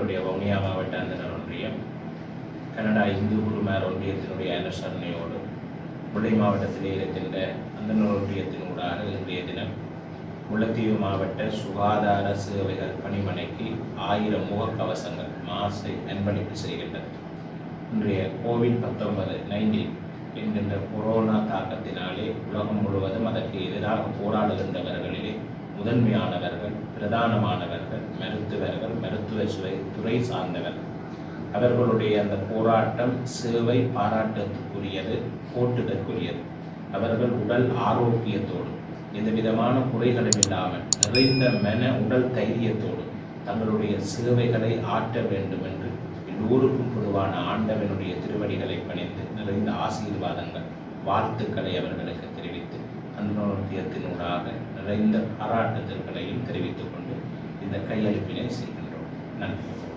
எங்களுடைய வவுனியா மாவட்ட அந்தனர் ஒன்றியம் கனடா இந்து குருமார் ஒன்றியத்தினுடைய அனுசரணையோடு முல்லை மாவட்டத்திலே இருக்கின்ற அந்தனர் ஒன்றியத்தினூடாக இன்றைய தினம் முல்லைத்தீவு மாவட்ட சுகாதார சேவைகள் பணிமனைக்கு ஆயிரம் முகக்கவசங்கள் மாசை அன்பளிப்பு செய்கின்றது இன்றைய கோவிட் பத்தொன்பது நைன்டீன் என்கின்ற கொரோனா தாக்கத்தினாலே உலகம் முழுவதும் அதற்கு எதிராக போராடுகின்றவர்களிலே முதன்மையானவர்கள் பிரதானமானவர்கள் மருத்துவர்கள் மருத்துவ சுவை துறை சார்ந்தவர்கள் அவர்களுடைய அந்த போராட்டம் சேவை பாராட்டத்துக்குரியது போட்டுதற்குரியது அவர்கள் உடல் ஆரோக்கியத்தோடு எந்த விதமான குறைகளும் இல்லாமல் நிறைந்த மன உடல் தைரியத்தோடு தங்களுடைய சேவைகளை ஆற்ற வேண்டும் என்று எல்லோருக்கும் பொதுவான ஆண்டவனுடைய திருவடிகளை பணிந்து நிறைந்த ஆசீர்வாதங்கள் வாழ்த்துக்களை அவர்களுக்கு தெரிவித்து அன்பத்தியத்தினூடாக நிறைந்த பாராட்டுதல்களையும் தெரிவித்துக் கொண்டு இந்த கையளிப்பினை செய்கின்றோம் நன்றி